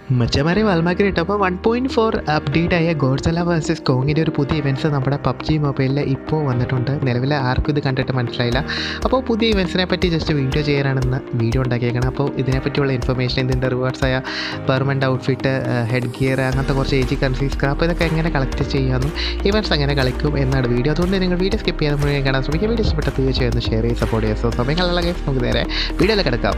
മച്ചമാരെ വാൽമാർക്കറ്റ് അപ്പോൾ one point four update ആയ ഗോഡ്സല versus കോങ്ങിൻ്റെ ഒരു പുതിയ ഇവൻറ്റ്സ് നമ്മുടെ പബ്ജി മൊബൈലിൽ ഇപ്പോൾ വന്നിട്ടുണ്ട് നിലവിൽ ആർക്കും ഇത് കണ്ടിട്ട് മനസ്സിലായില്ല അപ്പോൾ പുതിയ ഇവൻറ്റ്സിനെ പറ്റി ജസ്റ്റ് വീഡിയോ ചെയ്യാനാണെന്ന് വീഡിയോ ഉണ്ടാക്കിയേക്കണം അപ്പോൾ ഇതിനെപ്പറ്റിയുള്ള ഇൻഫർമേഷൻ ഇതിൻ്റെ റിവാർഡ്സ് ആയ പെർമനൻ്റ് ഔട്ട്ഫിറ്റ് ഹെഡ് ഗിയർ അങ്ങനത്തെ കുറച്ച് ഏജി കറൻസി സ്ക്രാപ്പ് ഇതൊക്കെ എങ്ങനെ കളക്ട് ചെയ്യാമെന്നും ഇവൻറ്റ്സ് എങ്ങനെ കളിക്കും എന്നാണ് വീഡിയോ അതുകൊണ്ട് നിങ്ങൾ വീഡിയോ സ്കിപ്പ് ചെയ്യാൻ മുഴുവൻ കാണാൻ ശ്രമിക്കുക വീഡിയോ ഇഷ്ടപ്പെട്ട തീർച്ചയായും ഒന്ന് ഷെയർ ചെയ്ത് സപ്പോർട്ട് ചെയ്യുക സോ സമയങ്ങളുള്ള കേസ് നമുക്ക് നേരെ വീഡിയോയിൽ കിടക്കാം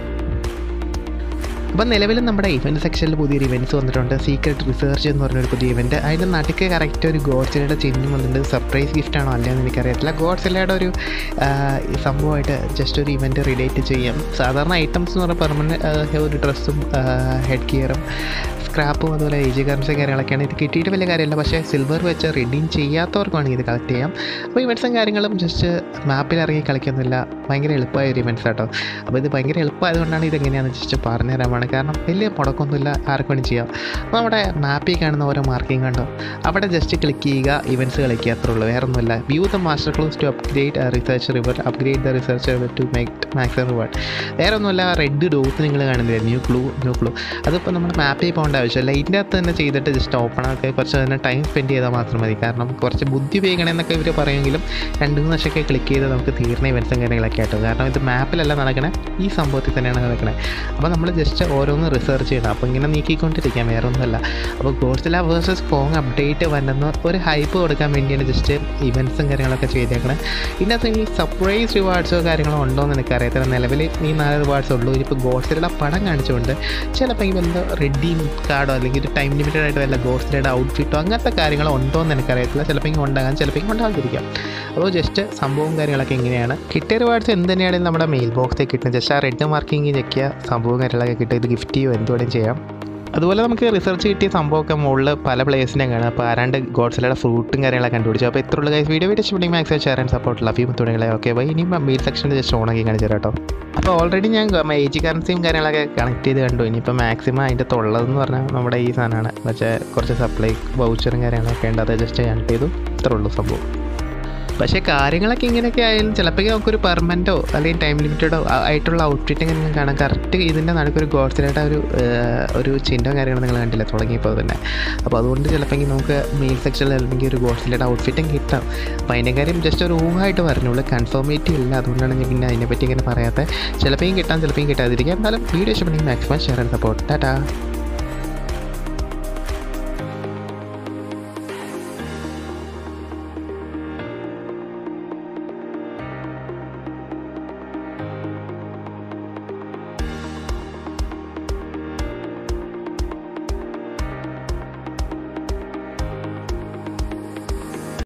അപ്പം നിലവിൽ നമ്മുടെ ഇവൻറ്റ് സെക്ഷനിൽ പുതിയൊരു ഇവൻറ്റ്സ് വന്നിട്ടുണ്ട് സീക്രട്ട് റിസർച്ച് എന്ന് പറഞ്ഞൊരു പുതിയ ഇവൻറ്റ് അതിൻ്റെ നടുക്ക് കറക്റ്റ് ഒരു ഗോഡ്സിലയുടെ ചിഹ്നം വന്നിട്ടുണ്ട് സർപ്രൈസ് ഗിഫ്റ്റ് ആണോ അല്ലയെന്ന് എനിക്കറിയത്തില്ല ഗോഡ്സിലയുടെ ഒരു ആ, സംഭവമായിട്ട് ജസ്റ്റ് ഒരു ഇവൻറ്റ് റിലേറ്റ് ചെയ്യാം സാധാരണ ഐറ്റംസ് എന്ന് പറഞ്ഞാൽ പെർമനൻറ്റ് ഒരു ഡ്രസ്സും ഹെഡ് ഗിയറും സ്ക്രാപ്പും അതുപോലെ ഏജ് കറൻസും കാര്യങ്ങളൊക്കെയാണ് ഇത് കിട്ടിയിട്ട് വലിയ കാര്യമില്ല പക്ഷേ സിൽവർ വെച്ച് റിഡീം ചെയ്യാത്തവർക്ക് വേണമെങ്കിൽ ഇത് കളക്ട് ചെയ്യാം അപ്പോൾ ഇവൻറ്റ്സും കാര്യങ്ങളും ജസ്റ്റ് മാപ്പിൽ ഇറങ്ങി കളിക്കുന്നില്ല ഭയങ്കര എളുപ്പമായ ഒരു ഇവൻറ്റ്സ് കേട്ടോ അപ്പോൾ ഇത് ഭയങ്കര എളുപ്പമായതുകൊണ്ടാണ് ഇതെങ്ങനെയാണെന്ന് ജസ്റ്റ് പറഞ്ഞു തരാമാണ് കാരണം വലിയ മുടക്കമൊന്നുമില്ല ആർക്കും വേണ്ടി ചെയ്യാം അപ്പോൾ നമ്മുടെ മാപ്പിൽ കാണുന്ന ഓരോ മാർക്കിംഗ് കണ്ടോ അവിടെ ജസ്റ്റ് ക്ലിക്ക് ചെയ്യുക ഇവൻറ്റ്സ് കളിക്കുക അത്രേ ഉള്ളൂ വേറെ ഒന്നുമില്ല view the master close to upgrade research river upgrade the research to make maximum reward വേറെ ഒന്നുമില്ല റെഡ് ഡോട്ട് നിങ്ങൾ കാണുന്നില്ല ന്യൂ ക്ലൂ ന്യൂ ക്ലൂ അതിപ്പോൾ നമ്മുടെ മാപ്പിൽ പോകേണ്ട ആവശ്യമില്ല ഇതിൻ്റെ അകത്ത് തന്നെ ചെയ്തിട്ട് ജസ്റ്റ് ഓപ്പൺ ആക്കി കുറച്ച് തന്നെ ടൈം സ്പെൻഡ് ചെയ്താൽ മാത്രം മതി കാരണം കുറച്ച് ബുദ്ധി ഉപയോഗിക്കണമെന്നൊക്കെ ഇവർ പറയുമെങ്കിലും രണ്ട് മൂന്ന് വർഷമൊക്കെ ക്ലിക്ക് ചെയ്ത് നമുക്ക് തീർന്ന ഇവൻറ്റ്സും കാര്യങ്ങളൊക്കെ ആട്ടോ കാരണം ഇത് മാപ്പിലല്ല നടക്കണേ ഈ സംഭവത്തിൽ തന്നെയാണ് നടക്കണേ അപ്പോൾ നമ്മൾ ജസ്റ്റ് ഓരോന്ന് റിസർച്ച് ചെയ്യണം അപ്പോൾ ഇങ്ങനെ നീക്കിക്കൊണ്ടിരിക്കാം വേറെ ഒന്നുമല്ല അപ്പോൾ ഗോഡ്സില വേഴ്സസ് കോങ് അപ്ഡേറ്റ് വന്നെന്ന് ഒരു ഹൈപ്പ് കൊടുക്കാൻ വേണ്ടിയാണ് ജസ്റ്റ് ഇവൻറ്റ്സും കാര്യങ്ങളൊക്കെ ചെയ്തേക്കണേ ഇതിനകത്ത് ഇനി സർപ്രൈസ് റിവാർഡ്സോ കാര്യങ്ങളോ ഉണ്ടോ എന്ന് എനിക്കറിയത്തില്ല നിലവിൽ ഈ നാല് റിവാർഡ്സ് ഉള്ളൂ ഇനിയിപ്പോൾ ഗോഡ്സിലയുടെ പടം കാണിച്ചുകൊണ്ട് ചിലപ്പോൾ ഈ വല്ല റെഡീം കാർഡോ അല്ലെങ്കിൽ ഒരു ടൈം ലിമിറ്റഡ് ആയിട്ട് വല്ല ഗോഡ്സിലയുടെ ഔട്ട്ഫിറ്റോ അങ്ങനത്തെ കാര്യങ്ങളോ ഉണ്ടോ എന്ന് എനിക്കറിയത്തില്ല ചിലപ്പോൾ ഇങ്ങനെ ഉണ്ടാകാം ചിലപ്പോൾ ഇങ്ങനെ ഉണ്ടാകാതിരിക്കാം അപ്പോൾ ജസ്റ്റ് സംഭവം കാര്യങ്ങളൊക്കെ എങ്ങനെയാണ് കിട്ടിയ റിവാർഡ്സ് എന്ത് തന്നെയാണെങ്കിലും നമ്മുടെ മെയിൽ ബോക്സിൽ കിട്ടുന്നത് ജസ്റ്റ് ആ റെഡ് മാർക്കിങ് ഞെക്കിയ സംഭവം കാര്യങ്ങളൊക്കെ കിട്ടും ഇത് ഗിഫ്റ്റ് ചെയ്യോ എന്തുവേണം ചെയ്യാം അതുപോലെ നമുക്ക് റിസർച്ച് കിട്ടിയ സംഭവമൊക്കെ മുകളിൽ പല പ്ലേസിനെ കാണാം അപ്പോൾ ആരാണ്ട് ഗോഡ്സിലയുടെ ഫ്രൂട്ടും കാര്യങ്ങളൊക്കെ കണ്ടുപിടിച്ചു അപ്പോൾ ഇത്രയുള്ള ഗൈസ് വീഡിയോ വീഡിയോ ഇഷ്ടപ്പെടുമെങ്കിൽ maximum share and support love you തുടങ്ങിയ ഓക്കെ ബൈ ഇനി മെയിൽ സെക്ഷനിൽ ജസ്റ്റ് ഓണാക്കി കാണിച്ചു തരാം കേട്ടോ അപ്പോൾ ഓൾറെഡി ഞാൻ ഏജ് കറൻസിയും കാര്യങ്ങളൊക്കെ കണക്ട് ചെയ്ത് കണ്ടു ഇനിയിപ്പോൾ മാക്സിമം അതിൻ്റെ തൊള്ളതെന്ന് പറഞ്ഞാൽ നമ്മുടെ ഈ സാധനമാണ് പക്ഷേ കുറച്ച് സപ്ലൈ വൗച്ചറും കാര്യങ്ങളൊക്കെ ഉണ്ട് അത് ജസ്റ്റ് കണക്ട് ചെയ്തു ഇത്രേ ഉള്ളൂ സംഭവം പക്ഷേ കാര്യങ്ങളൊക്കെ ഇങ്ങനെയൊക്കെ ആയാലും ചിലപ്പോൾ നമുക്കൊരു പെർമനൻറ്റോ അല്ലെങ്കിൽ ടൈം ലിമിറ്റഡോ ആയിട്ടുള്ള ഔട്ട്ഫിറ്റ് ഇങ്ങനെ കാണാം കറക്റ്റ് ഇതിൻ്റെ നടുക്കൊരു ഗോഡ്സിലായിട്ട് ഒരു ഏഹ്, ഒരു ചിഹ്നം കാര്യങ്ങൾ നിങ്ങൾ കണ്ടില്ല തുടങ്ങിയപ്പോൾ തന്നെ അപ്പോൾ അതുകൊണ്ട് ചിലപ്പോൾ നമുക്ക് മെയിൽ സെക്ഷനിൽ അല്ലെങ്കിൽ ഒരു ഗോഡ്സിലയുടെ ഔട്ട്ഫിറ്റും കിട്ടാം അപ്പോൾ അതിൻ്റെ കാര്യം ജസ്റ്റ് ഒരു ഊഹമായിട്ട് പറഞ്ഞുള്ളൂ കൺഫേമേറ്റീവ് ഇല്ല അതുകൊണ്ടാണ് ഞാൻ പിന്നെ അതിനെപ്പറ്റി ഇങ്ങനെ പറയാത്തത് ചിലപ്പോൾ കിട്ടാം ചിലപ്പോൾ കിട്ടാതിരിക്കാം എന്നാലും വീഡിയോ ഇഷ്ടപ്പെടുന്നെങ്കിൽ maximum share and support Tata